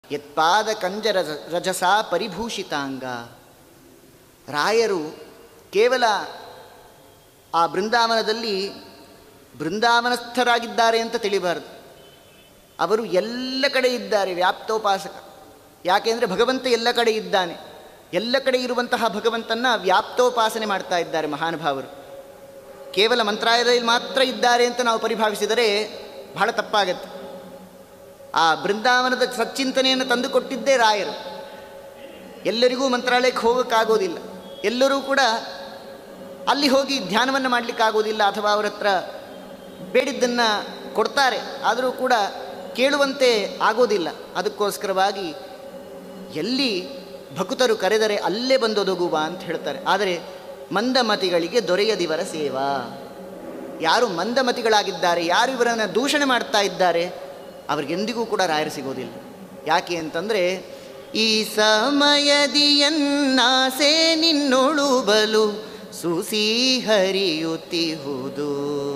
ಯತ್ಪಾದ ಕಂಜ ರಜ ರಜಸ ಪರಿಭೂಷಿತಾಂಗ ರಾಯರು ಕೇವಲ ಆ ಬೃಂದಾವನದಲ್ಲಿ ಬೃಂದಾವನಸ್ಥರಾಗಿದ್ದಾರೆ ಅಂತ ತಿಳಿಬಾರದು ಅವರು ಎಲ್ಲ ಕಡೆ ಇದ್ದಾರೆ ವ್ಯಾಪ್ತೋಪಾಸಕ ಯಾಕೆಂದರೆ ಭಗವಂತ ಎಲ್ಲ ಕಡೆ ಇದ್ದಾನೆ ಎಲ್ಲ ಕಡೆ ಇರುವಂತಹ ಭಗವಂತನ ವ್ಯಾಪ್ತೋಪಾಸನೆ ಮಾಡ್ತಾ ಇದ್ದಾರೆ ಮಹಾನುಭಾವರು ಕೇವಲ ಮಂತ್ರಾಲಯದಲ್ಲಿ ಮಾತ್ರ ಇದ್ದಾರೆ ಅಂತ ನಾವು ಪರಿಭಾವಿಸಿದರೆ ಬಹಳ ತಪ್ಪಾಗತ್ತೆ ಆ ಬೃಂದಾವನದ ಸಚ್ಚಿಂತನೆಯನ್ನು ತಂದುಕೊಟ್ಟಿದ್ದೇ ರಾಯರು ಎಲ್ಲರಿಗೂ ಮಂತ್ರಾಲಯಕ್ಕೆ ಹೋಗೋಕ್ಕಾಗೋದಿಲ್ಲ ಎಲ್ಲರೂ ಕೂಡ ಅಲ್ಲಿ ಹೋಗಿ ಧ್ಯಾನವನ್ನು ಮಾಡಲಿಕ್ಕಾಗೋದಿಲ್ಲ ಅಥವಾ ಅವರ ಹತ್ರ ಬೇಡಿದ್ದನ್ನು ಕೊಡ್ತಾರೆ ಆದರೂ ಕೂಡ ಕೇಳುವಂತೆ ಆಗೋದಿಲ್ಲ ಅದಕ್ಕೋಸ್ಕರವಾಗಿ ಎಲ್ಲಿ ಭಕ್ತರು ಕರೆದರೆ ಅಲ್ಲೇ ಬಂದೊದಗುವ ಅಂತ ಹೇಳ್ತಾರೆ ಆದರೆ ಮಂದಮತಿಗಳಿಗೆ ದೊರೆಯದಿವರ ಸೇವಾ ಯಾರು ಮಂದಮತಿಗಳಾಗಿದ್ದಾರೆ ಯಾರು ಇವರನ್ನು ದೂಷಣೆ ಮಾಡ್ತಾ ಇದ್ದಾರೆ ಅವ್ರಿಗೆಂದಿಗೂ ಕೂಡ ರಾಯರು ಸಿಗೋದಿಲ್ಲ ಯಾಕೆ ಅಂತಂದರೆ ಈ ಸಮಯದಿಯನ್ನಾಸೆ ನಿನ್ನೊಳು ಬಲು ಸುಸಿ ಹರಿಯುತ್ತಿಹುದು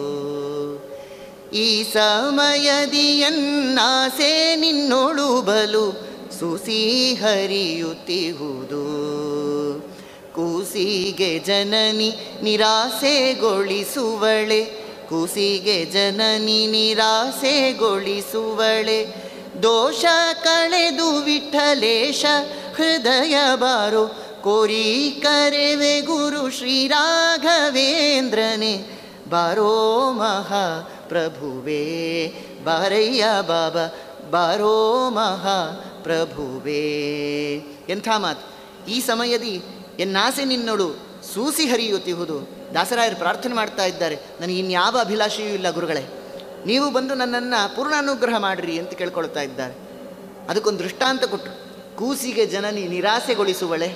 ಈ ಸಮಯದಿಯನ್ನಾಸೆ ನಿನ್ನೊಳು ಬಲು ಸುಸಿ ಹರಿಯುತ್ತಿಹುದು ಕೂಸಿಗೆ ಜನನಿ ನಿರಾಸೆಗೊಳಿಸುವಳೆ ಕೂಸಿಗೆ ಜನನಿ ನಿರಾಸೆಗೊಳಿಸುವಳೆ ದೋಷ ಕಳೆದು ವಿಠಲೇಶ ಹೃದಯ ಬಾರೋ ಕೋರಿ ಕರೆವೆ ಗುರು ಶ್ರೀರಾಘವೇಂದ್ರನೇ ಬಾರೋ ಮಹಾ ಪ್ರಭುವೇ ಬಾರಯ್ಯ ಬಾಬಾ ಬಾರೋ ಮಹಾ ಪ್ರಭುವೇ ಎಂಥ ಮಾತು ಈ ಸಮಯದಿ ಎನ್ನಾಸೆ ನಿನ್ನೋಳು ಸೂಸಿ ಹರಿಯುತ್ತಿಹುದು ದಾಸರಾಯರು ಪ್ರಾರ್ಥನೆ ಮಾಡ್ತಾ ಇದ್ದಾರೆ ನನಗೆ ಇನ್ಯಾವ ಅಭಿಲಾಷೆಯೂ ಇಲ್ಲ ಗುರುಗಳೇ ನೀವು ಬಂದು ನನ್ನನ್ನು ಪೂರ್ಣ ಅನುಗ್ರಹ ಮಾಡಿರಿ ಅಂತ ಕೇಳ್ಕೊಳ್ತಾ ಇದ್ದಾರೆ ಅದಕ್ಕೊಂದು ದೃಷ್ಟಾಂತ ಕೊಟ್ಟರು ಕೂಸಿಗೆ ಜನನಿ ನಿರಾಸೆಗೊಳಿಸುವಳೆ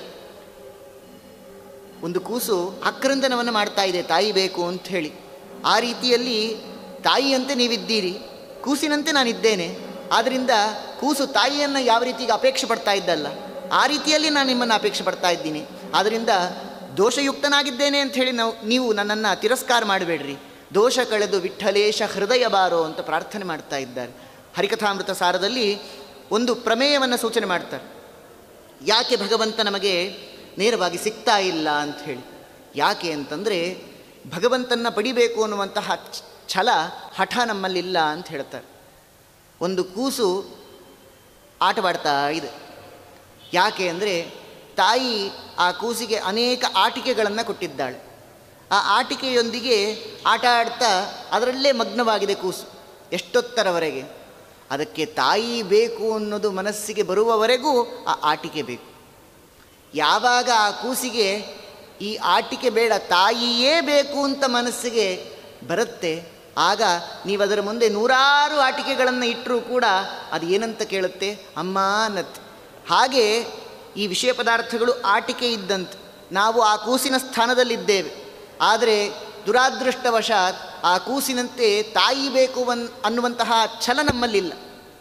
ಒಂದು ಕೂಸು ಆಕ್ರಂದನವನ್ನು ಮಾಡ್ತಾ ಇದೆ ತಾಯಿ ಬೇಕು ಅಂತ ಹೇಳಿ ಆ ರೀತಿಯಲ್ಲಿ ತಾಯಿಯಂತೆ ನೀವಿದ್ದೀರಿ ಕೂಸಿನಂತೆ ನಾನಿದ್ದೇನೆ ಆದ್ದರಿಂದ ಕೂಸು ತಾಯಿಯನ್ನು ಯಾವ ರೀತಿಗೆ ಅಪೇಕ್ಷೆ ಪಡ್ತಾ ಇದ್ದಲ್ಲ ಆ ರೀತಿಯಲ್ಲಿ ನಾನು ನಿಮ್ಮನ್ನು ಅಪೇಕ್ಷೆ ಪಡ್ತಾ ಇದ್ದೀನಿ ಆದ್ದರಿಂದ ದೋಷಯುಕ್ತನಾಗಿದ್ದೇನೆ ಅಂತ ಹೇಳಿ ನಾವು ನೀವು ನನ್ನನ್ನು ತಿರಸ್ಕಾರ ಮಾಡಬೇಡ್ರಿ ದೋಷ ಕಳೆದು ವಿಠಲೇಶ ಹೃದಯ ಬಾರೋ ಅಂತ ಪ್ರಾರ್ಥನೆ ಮಾಡ್ತಾ ಇದ್ದಾರೆ ಹರಿಕಥಾಮೃತ ಸಾರದಲ್ಲಿ ಒಂದು ಪ್ರಮೇಯವನ್ನು ಸೂಚನೆ ಮಾಡ್ತಾರೆ ಯಾಕೆ ಭಗವಂತ ನಮಗೆ ನೇರವಾಗಿ ಸಿಗ್ತಾ ಇಲ್ಲ ಅಂತ ಹೇಳಿ ಯಾಕೆ ಅಂತಂದರೆ ಭಗವಂತನ ಪಡಿಬೇಕು ಅನ್ನುವಂತಹ ಛ- ಛಲ ಹಠ ನಮ್ಮಲ್ಲಿಲ್ಲ ಅಂತ ಹೇಳ್ತಾರೆ ಒಂದು ಕೂಸು ಆಟವಾಡ್ತಾ ಇದೆ ಯಾಕೆ ಅಂದರೆ ತಾಯಿ ಆ ಕೂಸಿಗೆ ಅನೇಕ ಆಟಿಕೆಗಳನ್ನು ಕೊಟ್ಟಿದ್ದಾಳೆ ಆ ಆಟಿಕೆಯೊಂದಿಗೆ ಆಟ ಆಡ್ತಾ ಅದರಲ್ಲೇ ಮಗ್ನವಾಗಿದೆ ಕೂಸು ಎಷ್ಟೊತ್ತರವರೆಗೆ ಅದಕ್ಕೆ ತಾಯಿ ಬೇಕು ಅನ್ನೋದು ಮನಸ್ಸಿಗೆ ಬರುವವರೆಗೂ ಆ ಆಟಿಕೆ ಬೇಕು ಯಾವಾಗ ಆ ಕೂಸಿಗೆ ಈ ಆಟಿಕೆ ಬೇಡ ತಾಯಿಯೇ ಬೇಕು ಅಂತ ಮನಸ್ಸಿಗೆ ಬರುತ್ತೆ ಆಗ ನೀವು ಅದರ ಮುಂದೆ ನೂರಾರು ಆಟಿಕೆಗಳನ್ನು ಇಟ್ಟರೂ ಕೂಡ ಅದು ಏನಂತ ಕೇಳುತ್ತೆ ಅಮ್ಮ ಅನ್ನತ್ತೆ ಹಾಗೆ ಈ ವಿಷಯ ಪದಾರ್ಥಗಳು ಆಟಿಕೆ ಇದ್ದಂತೆ ನಾವು ಆ ಕೂಸಿನ ಸ್ಥಾನದಲ್ಲಿದ್ದೇವೆ ಆದರೆ ದುರಾದೃಷ್ಟವಶಾತ್ ಆ ಕೂಸಿನಂತೆ ತಾಯಿ ಬೇಕು ಅನ್ ಅನ್ನುವಂತಹ ಛಲ ನಮ್ಮಲ್ಲಿಲ್ಲ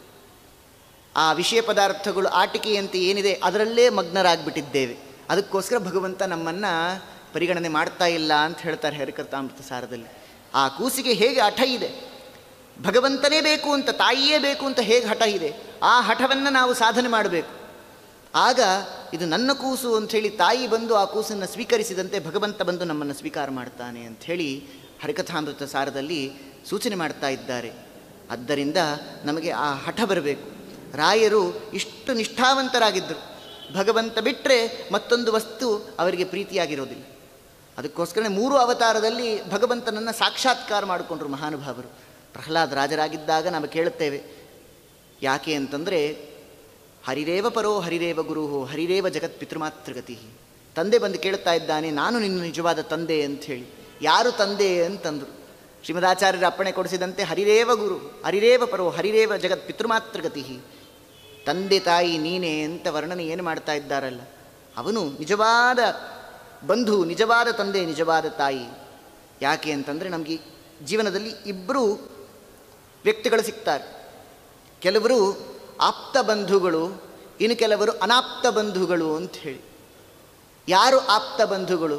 ಆ ವಿಷಯ ಪದಾರ್ಥಗಳು ಆಟಿಕೆಯಂತೆ ಏನಿದೆ ಅದರಲ್ಲೇ ಮಗ್ನರಾಗ್ಬಿಟ್ಟಿದ್ದೇವೆ ಅದಕ್ಕೋಸ್ಕರ ಭಗವಂತ ನಮ್ಮನ್ನು ಪರಿಗಣನೆ ಮಾಡ್ತಾ ಇಲ್ಲ ಅಂತ ಹೇಳ್ತಾರೆ ಹರಿಕರ್ತಾಮೃತ ಸಾರದಲ್ಲಿ ಆ ಕೂಸಿಗೆ ಹೇಗೆ ಹಠ ಇದೆ ಭಗವಂತನೇ ಬೇಕು ಅಂತ ತಾಯಿಯೇ ಬೇಕು ಅಂತ ಹೇಗೆ ಹಠ ಇದೆ ಆ ಹಠವನ್ನು ನಾವು ಸಾಧನೆ ಮಾಡಬೇಕು ಆಗ ಇದು ನನ್ನ ಕೂಸು ಅಂಥೇಳಿ ತಾಯಿ ಬಂದು ಆ ಕೂಸನ್ನು ಸ್ವೀಕರಿಸಿದಂತೆ ಭಗವಂತ ಬಂದು ನಮ್ಮನ್ನು ಸ್ವೀಕಾರ ಮಾಡ್ತಾನೆ ಅಂಥೇಳಿ ಹರಿಕಥಾಮೃತ ಸಾರದಲ್ಲಿ ಸೂಚನೆ ಮಾಡ್ತಾ ಇದ್ದಾರೆ ಆದ್ದರಿಂದ ನಮಗೆ ಆ ಹಠ ಬರಬೇಕು ರಾಯರು ಇಷ್ಟು ನಿಷ್ಠಾವಂತರಾಗಿದ್ದರು ಭಗವಂತ ಬಿಟ್ಟರೆ ಮತ್ತೊಂದು ವಸ್ತು ಅವರಿಗೆ ಪ್ರೀತಿಯಾಗಿರೋದಿಲ್ಲ ಅದಕ್ಕೋಸ್ಕರ ಮೂರು ಅವತಾರದಲ್ಲಿ ಭಗವಂತನನ್ನು ಸಾಕ್ಷಾತ್ಕಾರ ಮಾಡಿಕೊಂಡ್ರು ಮಹಾನುಭಾವರು ಪ್ರಹ್ಲಾದ್ ರಾಜರಾಗಿದ್ದಾಗ ನಾವು ಕೇಳುತ್ತೇವೆ ಯಾಕೆ ಅಂತಂದರೆ ಹರಿರೇವ ಪರೋ ಹರಿರೇವ ಗುರು ಹರಿರೇವ ಜಗತ್ ಪಿತೃಮಾತೃಗತಿ ತಂದೆ ಬಂದು ಕೇಳುತ್ತಾ ಇದ್ದಾನೆ ನಾನು ನಿನ್ನ ನಿಜವಾದ ತಂದೆ ಅಂಥೇಳಿ ಯಾರು ತಂದೆ ಅಂತಂದರು ಶ್ರೀಮದಾಚಾರ್ಯರ ಅಪ್ಪಣೆ ಕೊಡಿಸಿದಂತೆ ಹರಿರೇವ ಗುರು ಹರಿರೇವ ಪರೋ ಹರಿರೇವ ಜಗತ್ ಪಿತೃಮಾತೃಗತಿ ತಂದೆ ತಾಯಿ ನೀನೇ ಅಂತ ವರ್ಣನೆ ಏನು ಮಾಡ್ತಾ ಇದ್ದಾರಲ್ಲ ಅವನು ನಿಜವಾದ ಬಂಧು ನಿಜವಾದ ತಂದೆ ನಿಜವಾದ ತಾಯಿ ಯಾಕೆ ಅಂತಂದರೆ ನಮಗೆ ಜೀವನದಲ್ಲಿ ಇಬ್ಬರು ವ್ಯಕ್ತಿಗಳು ಸಿಗ್ತಾರೆ ಕೆಲವರು ಆಪ್ತ ಬಂಧುಗಳು ಇನ್ನು ಕೆಲವರು ಅನಾಪ್ತ ಬಂಧುಗಳು ಅಂತ ಹೇಳಿ ಯಾರು ಆಪ್ತ ಬಂಧುಗಳು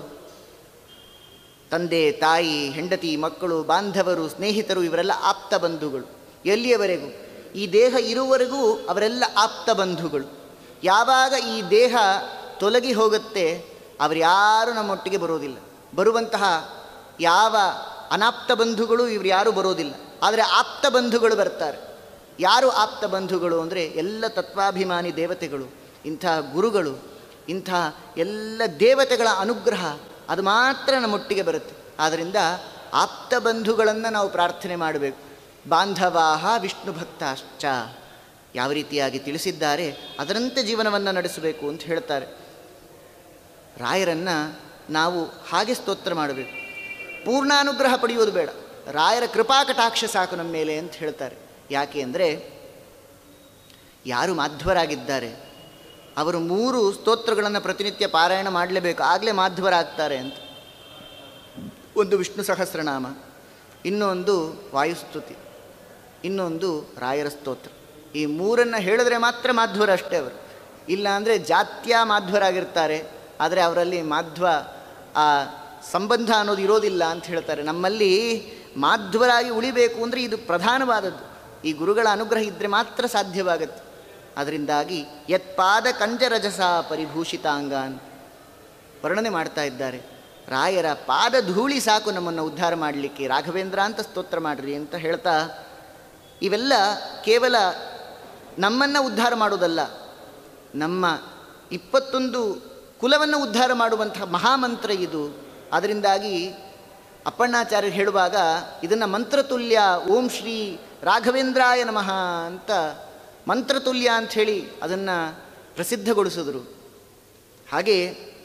ತಂದೆ ತಾಯಿ ಹೆಂಡತಿ ಮಕ್ಕಳು ಬಾಂಧವರು ಸ್ನೇಹಿತರು ಇವರೆಲ್ಲ ಆಪ್ತ ಬಂಧುಗಳು ಎಲ್ಲಿಯವರೆಗೂ ಈ ದೇಹ ಇರುವವರೆಗೂ ಅವರೆಲ್ಲ ಆಪ್ತ ಬಂಧುಗಳು ಯಾವಾಗ ಈ ದೇಹ ತೊಲಗಿ ಹೋಗುತ್ತೆ ಅವರ್ಯಾರು ನಮ್ಮೊಟ್ಟಿಗೆ ಬರೋದಿಲ್ಲ ಬರುವಂತಹ ಯಾವ ಅನಾಪ್ತ ಬಂಧುಗಳು ಇವರು ಯಾರೂ ಬರೋದಿಲ್ಲ ಆದರೆ ಆಪ್ತ ಬಂಧುಗಳು ಬರ್ತಾರೆ ಯಾರು ಆಪ್ತ ಬಂಧುಗಳು ಅಂದರೆ ಎಲ್ಲ ತತ್ವಾಭಿಮಾನಿ ದೇವತೆಗಳು ಇಂಥ ಗುರುಗಳು ಇಂಥ ಎಲ್ಲ ದೇವತೆಗಳ ಅನುಗ್ರಹ ಅದು ಮಾತ್ರ ನಮ್ಮೊಟ್ಟಿಗೆ ಬರುತ್ತೆ ಆದ್ದರಿಂದ ಆಪ್ತ ಬಂಧುಗಳನ್ನು ನಾವು ಪ್ರಾರ್ಥನೆ ಮಾಡಬೇಕು ಬಾಂಧವಾಹ ವಿಷ್ಣು ಭಕ್ತಾಶ್ಚ ಯಾವ ರೀತಿಯಾಗಿ ತಿಳಿಸಿದ್ದಾರೆ ಅದರಂತೆ ಜೀವನವನ್ನು ನಡೆಸಬೇಕು ಅಂತ ಹೇಳ್ತಾರೆ ರಾಯರನ್ನು ನಾವು ಹಾಗೆ ಸ್ತೋತ್ರ ಮಾಡಬೇಕು ಪೂರ್ಣಾನುಗ್ರಹ ಪಡೆಯುವುದು ಬೇಡ ರಾಯರ ಕೃಪಾ ಕಟಾಕ್ಷ ಸಾಕು ನಮ್ಮ ಮೇಲೆ ಅಂತ ಹೇಳ್ತಾರೆ ಯಾಕೆ ಅಂದರೆ ಯಾರು ಮಾಧ್ವರಾಗಿದ್ದಾರೆ ಅವರು ಮೂರು ಸ್ತೋತ್ರಗಳನ್ನು ಪ್ರತಿನಿತ್ಯ ಪಾರಾಯಣ ಮಾಡಲೇಬೇಕು ಆಗಲೇ ಮಾಧ್ವರಾಗ್ತಾರೆ ಅಂತ ಒಂದು ವಿಷ್ಣು ಸಹಸ್ರನಾಮ ಇನ್ನೊಂದು ವಾಯುಸ್ತುತಿ ಇನ್ನೊಂದು ರಾಯರ ಸ್ತೋತ್ರ ಈ ಮೂರನ್ನು ಹೇಳಿದ್ರೆ ಮಾತ್ರ ಮಾಧ್ವರ ಅಷ್ಟೇ ಅವರು ಇಲ್ಲ ಅಂದರೆ ಜಾತ್ಯ ಮಾಧ್ವರಾಗಿರ್ತಾರೆ ಆದರೆ ಅವರಲ್ಲಿ ಮಾಧ್ವ ಆ ಸಂಬಂಧ ಅನ್ನೋದು ಇರೋದಿಲ್ಲ ಅಂತ ಹೇಳ್ತಾರೆ ನಮ್ಮಲ್ಲಿ ಮಾಧ್ವರಾಗಿ ಉಳಿಬೇಕು ಅಂದರೆ ಇದು ಪ್ರಧಾನವಾದದ್ದು ಈ ಗುರುಗಳ ಅನುಗ್ರಹ ಇದ್ದರೆ ಮಾತ್ರ ಸಾಧ್ಯವಾಗುತ್ತೆ ಅದರಿಂದಾಗಿ ಯತ್ಪಾದ ಕಂಜರಜಸ ಪರಿಭೂಷಿತಾಂಗಾನ್ ವರ್ಣನೆ ಮಾಡ್ತಾ ಇದ್ದಾರೆ ರಾಯರ ಪಾದ ಧೂಳಿ ಸಾಕು ನಮ್ಮನ್ನು ಉದ್ಧಾರ ಮಾಡಲಿಕ್ಕೆ ರಾಘವೇಂದ್ರ ಅಂತ ಸ್ತೋತ್ರ ಮಾಡ್ರಿ ಅಂತ ಹೇಳ್ತಾ ಇವೆಲ್ಲ ಕೇವಲ ನಮ್ಮನ್ನು ಉದ್ಧಾರ ಮಾಡೋದಲ್ಲ ನಮ್ಮ ಇಪ್ಪತ್ತೊಂದು ಕುಲವನ್ನು ಉದ್ಧಾರ ಮಾಡುವಂತಹ ಮಹಾಮಂತ್ರ ಇದು ಅದರಿಂದಾಗಿ ಅಪ್ಪಣ್ಣಾಚಾರ್ಯರು ಹೇಳುವಾಗ ಇದನ್ನು ಮಂತ್ರತುಲ್ಯ ಓಂ ಶ್ರೀ ರಾಘವೇಂದ್ರಾಯ ನಮಃ ಅಂತ ಮಂತ್ರತುಲ್ಯ ಅಂಥೇಳಿ ಅದನ್ನು ಪ್ರಸಿದ್ಧಗೊಳಿಸಿದ್ರು ಹಾಗೆ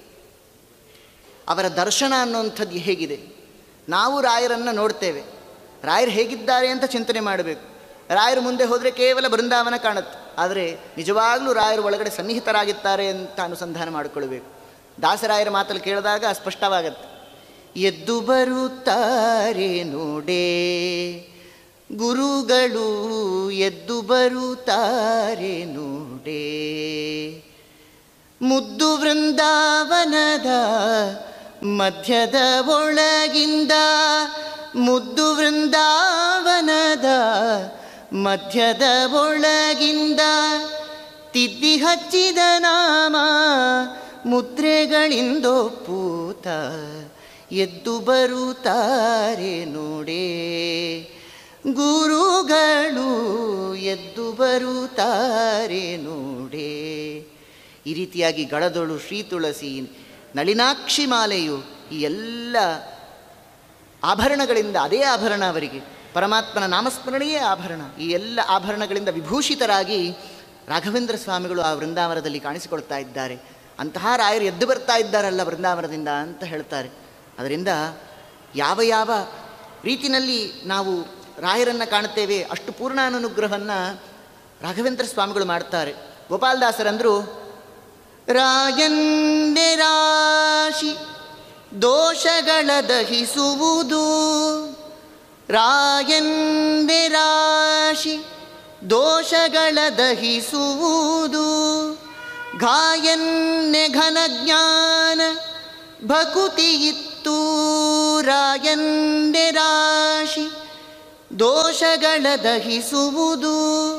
ಅವರ ದರ್ಶನ ಅನ್ನುವಂಥದ್ದು ಹೇಗಿದೆ ನಾವು ರಾಯರನ್ನು ನೋಡ್ತೇವೆ ರಾಯರು ಹೇಗಿದ್ದಾರೆ ಅಂತ ಚಿಂತನೆ ಮಾಡಬೇಕು ರಾಯರು ಮುಂದೆ ಹೋದರೆ ಕೇವಲ ಬೃಂದಾವನ ಕಾಣುತ್ತೆ ಆದರೆ ನಿಜವಾಗಲೂ ರಾಯರು ಒಳಗಡೆ ಸನ್ನಿಹಿತರಾಗಿದ್ದಾರೆ ಅಂತ ಅನುಸಂಧಾನ ಮಾಡಿಕೊಳ್ಬೇಕು ದಾಸರಾಯರ ಮಾತಲ್ಲಿ ಕೇಳಿದಾಗ ಸ್ಪಷ್ಟವಾಗತ್ತೆ ಎದ್ದು ಬರುತ್ತಾರೆ ನೋಡೇ ಗುರುಗಳು ಎದ್ದು ಬರುತ್ತಾರೆ ನೋಡೇ ಮುದ್ದು ವೃಂದಾವನದ ಮಧ್ಯದ ಒಳಗಿಂದ ಮುದ್ದು ವೃಂದಾವನದ ಮಧ್ಯದ ಒಳಗಿಂದ ತಿದ್ದಿ ಹಚ್ಚಿದ ನಾಮ ಮುದ್ರೆಗಳಿಂದೊಪ್ಪೂತ ಎದ್ದು ಬರುತ್ತಾರೆ ನೋಡೇ ಗುರುಗಳು ಎದ್ದು ಬರುತ್ತಾರೆ ನೋಡೇ ಈ ರೀತಿಯಾಗಿ ಗಳದೊಳು ಶ್ರೀ ತುಳಸಿ ನಳಿನಾಕ್ಷಿ ಮಾಲೆಯು ಈ ಎಲ್ಲ ಆಭರಣಗಳಿಂದ ಅದೇ ಆಭರಣ ಅವರಿಗೆ ಪರಮಾತ್ಮನ ನಾಮಸ್ಮರಣೆಯೇ ಆಭರಣ ಈ ಎಲ್ಲ ಆಭರಣಗಳಿಂದ ವಿಭೂಷಿತರಾಗಿ ರಾಘವೇಂದ್ರ ಸ್ವಾಮಿಗಳು ಆ ವೃಂದಾವನದಲ್ಲಿ ಕಾಣಿಸಿಕೊಳ್ತಾ ಇದ್ದಾರೆ ಅಂತಹ ರಾಯರು ಎದ್ದು ಬರ್ತಾ ಇದ್ದಾರಲ್ಲ ವೃಂದಾವನದಿಂದ ಅಂತ ಹೇಳ್ತಾರೆ ಅದರಿಂದ ಯಾವ ಯಾವ ರೀತಿನಲ್ಲಿ ನಾವು ರಾಯರನ್ನು ಕಾಣುತ್ತೇವೆ ಅಷ್ಟು ಪೂರ್ಣಾನುಗ್ರಹವನ್ನು ರಾಘವೇಂದ್ರ ಸ್ವಾಮಿಗಳು ಮಾಡ್ತಾರೆ ಗೋಪಾಲದಾಸರಂದರು ರಾಯನ್ನೆ ರಾಶಿ ದೋಷಗಳ ದಹಿಸುವುದು ರಾಯನ್ನೆ ರಾಶಿ ದೋಷಗಳ ದಹಿಸುವುದು ಗಾಯನ್ನೆ ಘನ ಜ್ಞಾನ ಭಕುತಿ ಇತ್ತು ರಾಯನ್ನೆ ರಾಶಿ ದೋಷಗಳ ದಹಿಸುವುದು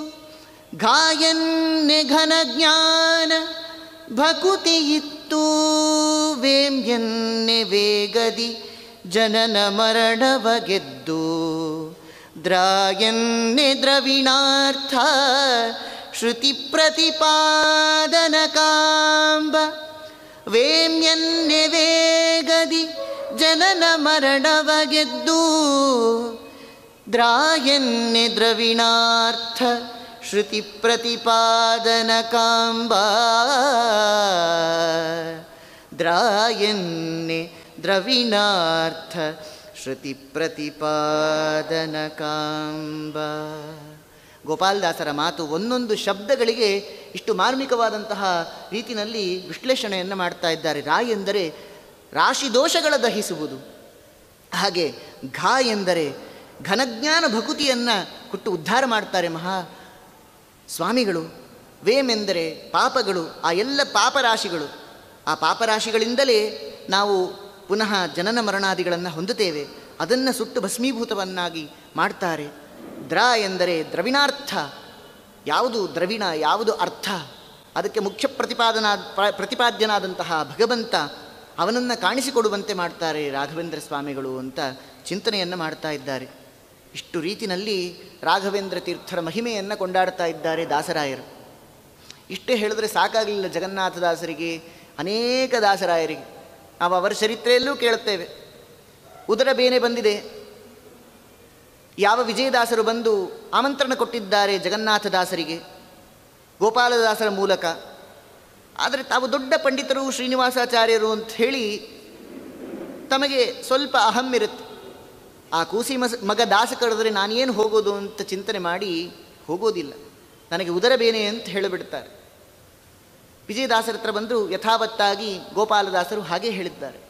ಗಾಯನ್ನೆ ಘನ ಜ್ಞಾನ ಭಕುತಿ ಇತ್ತು ವೇಮ್ಯನ್ನೆ ವೇಗದಿ ಜನನ ಮರಣವ ಗೆದ್ದು ದ್ರಾಯನ್ನೆ ದ್ರವಿಣಾರ್ಥ ಶ್ರುತಿ ಪ್ರತಿಪಾದನ ಕಾಂಬ ವೇಮ್ಯನ್ನೆ ವೇಗದಿ ಜನನ ಮರಣವ ಗೆದ್ದು ದ್ರಾಯನ್ನೆ ದ್ರವಿಣಾರ್ಥ ಶ್ರುತಿ ಪ್ರತಿಪಾದನ ಕಾಂಬ ದ್ರಾಯನ್ನೆ ದ್ರವಿಣಾರ್ಥ ಶ್ರುತಿ ಪ್ರತಿಪಾದನ ಕಾಂಬ ಗೋಪಾಲದಾಸರ ಮಾತು ಒಂದೊಂದು ಶಬ್ದಗಳಿಗೆ ಇಷ್ಟು ಮಾರ್ಮಿಕವಾದಂತಹ ರೀತಿಯಲ್ಲಿ ವಿಶ್ಲೇಷಣೆಯನ್ನು ಮಾಡ್ತಾ ಇದ್ದಾರೆ ರಾ ಎಂದರೆ ರಾಶಿ ದೋಷಗಳ ದಹಿಸುವುದು ಹಾಗೆ ಘಾ ಎಂದರೆ ಘನಜ್ಞಾನ ಭಕುತಿಯನ್ನು ಕೊಟ್ಟು ಉದ್ಧಾರ ಮಾಡ್ತಾರೆ ಮಹಾ ಸ್ವಾಮಿಗಳು ವೇಮ್ ಎಂದರೆ ಪಾಪಗಳು ಆ ಎಲ್ಲ ಪಾಪರಾಶಿಗಳು ಆ ಪಾಪರಾಶಿಗಳಿಂದಲೇ ನಾವು ಪುನಃ ಜನನ ಮರಣಾದಿಗಳನ್ನು ಹೊಂದುತ್ತೇವೆ ಅದನ್ನು ಸುಟ್ಟು ಭಸ್ಮೀಭೂತವನ್ನಾಗಿ ಮಾಡ್ತಾರೆ ದ್ರ ಎಂದರೆ ದ್ರವಿಣಾರ್ಥ ಯಾವುದು ದ್ರವಿಣ ಯಾವುದು ಅರ್ಥ ಅದಕ್ಕೆ ಮುಖ್ಯ ಪ್ರತಿಪಾದನಾ ಪ್ರ- ಪ್ರತಿಪಾದ್ಯನಾದಂತಹ ಭಗವಂತ ಅವನನ್ನು ಕಾಣಿಸಿಕೊಡುವಂತೆ ಮಾಡ್ತಾರೆ ರಾಘವೇಂದ್ರ ಸ್ವಾಮಿಗಳು ಅಂತ ಚಿಂತನೆಯನ್ನು ಮಾಡ್ತಾ ಇದ್ದಾರೆ ಇಷ್ಟು ರೀತಿನಲ್ಲಿ ರಾಘವೇಂದ್ರ ತೀರ್ಥರ ಮಹಿಮೆಯನ್ನು ಕೊಂಡಾಡ್ತಾ ಇದ್ದಾರೆ ದಾಸರಾಯರು ಇಷ್ಟೇ ಹೇಳಿದ್ರೆ ಸಾಕಾಗಲಿಲ್ಲ ಜಗನ್ನಾಥದಾಸರಿಗೆ ಅನೇಕ ದಾಸರಾಯರಿಗೆ ನಾವು ಅವರ ಚರಿತ್ರೆಯಲ್ಲೂ ಕೇಳುತ್ತೇವೆ ಉದರ ಬೇನೆ ಬಂದಿದೆ ಯಾವ ವಿಜಯದಾಸರು ಬಂದು ಆಮಂತ್ರಣ ಕೊಟ್ಟಿದ್ದಾರೆ ಜಗನ್ನಾಥದಾಸರಿಗೆ ಗೋಪಾಲದಾಸರ ಮೂಲಕ ಆದರೆ ತಾವು ದೊಡ್ಡ ಪಂಡಿತರು ಶ್ರೀನಿವಾಸಾಚಾರ್ಯರು ಅಂತ ಹೇಳಿ ತಮಗೆ ಸ್ವಲ್ಪ ಅಹಂ ಇರುತ್ತೆ ಆ ಕೂಸಿ ಮಸ ಮಗ ದಾಸ ಕರೆದ್ರೆ ನಾನೇನು ಹೋಗೋದು ಅಂತ ಚಿಂತನೆ ಮಾಡಿ ಹೋಗೋದಿಲ್ಲ ನನಗೆ ಉದರ ಬೇನೆ ಅಂತ ಹೇಳಿಬಿಡ್ತಾರೆ ವಿಜಯದಾಸರ ಹತ್ರ ಬಂದು ಯಥಾವತ್ತಾಗಿ ಗೋಪಾಲದಾಸರು ಹಾಗೆ ಹೇಳಿದ್ದಾರೆ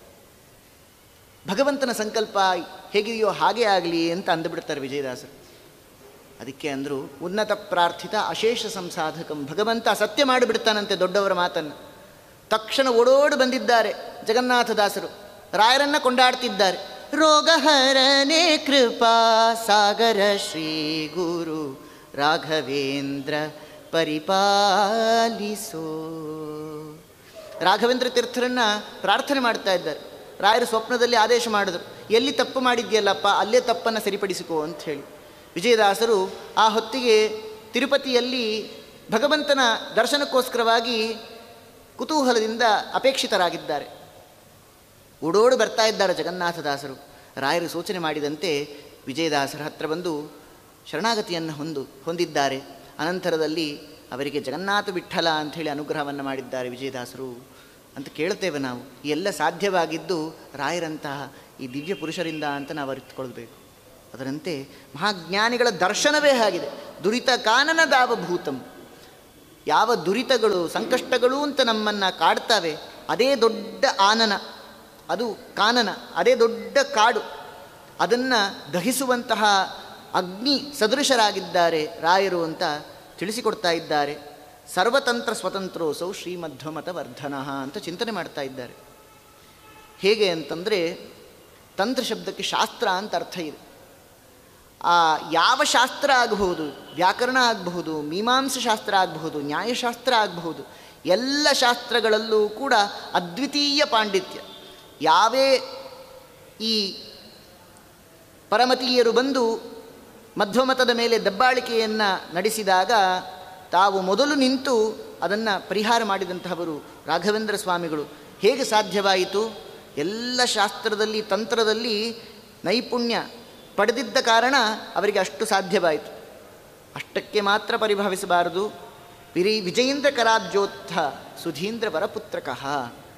ಭಗವಂತನ ಸಂಕಲ್ಪ ಹೇಗಿದೆಯೋ ಹಾಗೆ ಆಗಲಿ ಅಂತ ಅಂದುಬಿಡ್ತಾರೆ ವಿಜಯದಾಸರು ಅದಕ್ಕೆ ಅಂದರು ಉನ್ನತ ಪ್ರಾರ್ಥಿತ ಅಶೇಷ ಸಂಸಾಧಕಂ ಭಗವಂತ ಸತ್ಯ ಮಾಡಿಬಿಡ್ತಾನಂತೆ ದೊಡ್ಡವರ ಮಾತನ್ನು ತಕ್ಷಣ ಓಡೋಡು ಬಂದಿದ್ದಾರೆ ಜಗನ್ನಾಥದಾಸರು ರಾಯರನ್ನ ಕೊಂಡಾಡ್ತಿದ್ದಾರೆ ರೋಗಹರನೆ ಕೃಪಾ ಸಾಗರ ಶ್ರೀ ಗುರು ರಾಘವೇಂದ್ರ ಪರಿಪಾಲಿಸೋ ರಾಘವೇಂದ್ರ ತೀರ್ಥರನ್ನ ಪ್ರಾರ್ಥನೆ ಮಾಡ್ತಾ ಇದ್ದಾರೆ ರಾಯರು ಸ್ವಪ್ನದಲ್ಲಿ ಆದೇಶ ಮಾಡಿದ್ರು ಎಲ್ಲಿ ತಪ್ಪು ಮಾಡಿದ್ಯಲ್ಲಪ್ಪ ಅಲ್ಲೇ ತಪ್ಪನ್ನು ಸರಿಪಡಿಸಿಕೋ ಅಂತ ಹೇಳಿ ವಿಜಯದಾಸರು ಆ ಹೊತ್ತಿಗೆ ತಿರುಪತಿಯಲ್ಲಿ ಭಗವಂತನ ದರ್ಶನಕ್ಕೋಸ್ಕರವಾಗಿ ಕುತೂಹಲದಿಂದ ಅಪೇಕ್ಷಿತರಾಗಿದ್ದಾರೆ ಓಡೋಡು ಬರ್ತಾ ಇದ್ದಾರೆ ಜಗನ್ನಾಥದಾಸರು ರಾಯರು ಸೂಚನೆ ಮಾಡಿದಂತೆ ವಿಜಯದಾಸರ ಹತ್ರ ಬಂದು ಶರಣಾಗತಿಯನ್ನು ಹೊಂದು ಹೊಂದಿದ್ದಾರೆ ಅನಂತರದಲ್ಲಿ ಅವರಿಗೆ ಜಗನ್ನಾಥ ವಿಠಲ ಅಂಥೇಳಿ ಅನುಗ್ರಹವನ್ನು ಮಾಡಿದ್ದಾರೆ ವಿಜಯದಾಸರು ಅಂತ ಕೇಳ್ತೇವೆ ನಾವು ಈ ಎಲ್ಲ ಸಾಧ್ಯವಾಗಿದ್ದು ರಾಯರಂತಹ ಈ ದಿವ್ಯ ಪುರುಷರಿಂದ ಅಂತ ನಾವು ಅರಿತುಕೊಳ್ಬೇಕು ಅದರಂತೆ ಮಹಾಜ್ಞಾನಿಗಳ ದರ್ಶನವೇ ಆಗಿದೆ ದುರಿತ ಕಾನನ ದಾವಭೂತಂ ಯಾವ ದುರಿತಗಳು ಸಂಕಷ್ಟಗಳು ಅಂತ ನಮ್ಮನ್ನು ಕಾಡ್ತವೆ ಅದೇ ದೊಡ್ಡ ಆನನ ಅದು ಕಾನನ ಅದೇ ದೊಡ್ಡ ಕಾಡು ಅದನ್ನು ದಹಿಸುವಂತಹ ಅಗ್ನಿ ಸದೃಶರಾಗಿದ್ದಾರೆ ರಾಯರು ಅಂತ ತಿಳಿಸಿಕೊಡ್ತಾ ಇದ್ದಾರೆ ಸರ್ವತಂತ್ರ ಸ್ವತಂತ್ರೋಸೌ ಶ್ರೀಮಧ್ವಮತ ವರ್ಧನ ಅಂತ ಚಿಂತನೆ ಮಾಡ್ತಾ ಇದ್ದಾರೆ ಹೇಗೆ ಅಂತಂದರೆ ತಂತ್ರ ಶಬ್ದಕ್ಕೆ ಶಾಸ್ತ್ರ ಅಂತ ಅರ್ಥ ಇದೆ ಆ ಯಾವ ಶಾಸ್ತ್ರ ಆಗಬಹುದು ವ್ಯಾಕರಣ ಆಗಬಹುದು ಮೀಮಾಂಸ ಶಾಸ್ತ್ರ ಆಗಬಹುದು ನ್ಯಾಯಶಾಸ್ತ್ರ ಆಗಬಹುದು ಎಲ್ಲ ಶಾಸ್ತ್ರಗಳಲ್ಲೂ ಕೂಡ ಅದ್ವಿತೀಯ ಪಾಂಡಿತ್ಯ ಯಾವೇ ಈ ಪರಮತೀಯರು ಬಂದು ಮಧ್ವಮತದ ಮೇಲೆ ದಬ್ಬಾಳಿಕೆಯನ್ನು ನಡೆಸಿದಾಗ ತಾವು ಮೊದಲು ನಿಂತು ಅದನ್ನು ಪರಿಹಾರ ಮಾಡಿದಂತಹವರು ರಾಘವೇಂದ್ರ ಸ್ವಾಮಿಗಳು ಹೇಗೆ ಸಾಧ್ಯವಾಯಿತು ಎಲ್ಲ ಶಾಸ್ತ್ರದಲ್ಲಿ ತಂತ್ರದಲ್ಲಿ ನೈಪುಣ್ಯ ಪಡೆದಿದ್ದ ಕಾರಣ ಅವರಿಗೆ ಅಷ್ಟು ಸಾಧ್ಯವಾಯಿತು ಅಷ್ಟಕ್ಕೆ ಮಾತ್ರ ಪರಿಭಾವಿಸಬಾರದು ವಿರಿ ವಿಜಯೇಂದ್ರ ಕರಾಬ್ಜೋತ್ಥ ಸುಧೀಂದ್ರ ವರಪುತ್ರಕಃ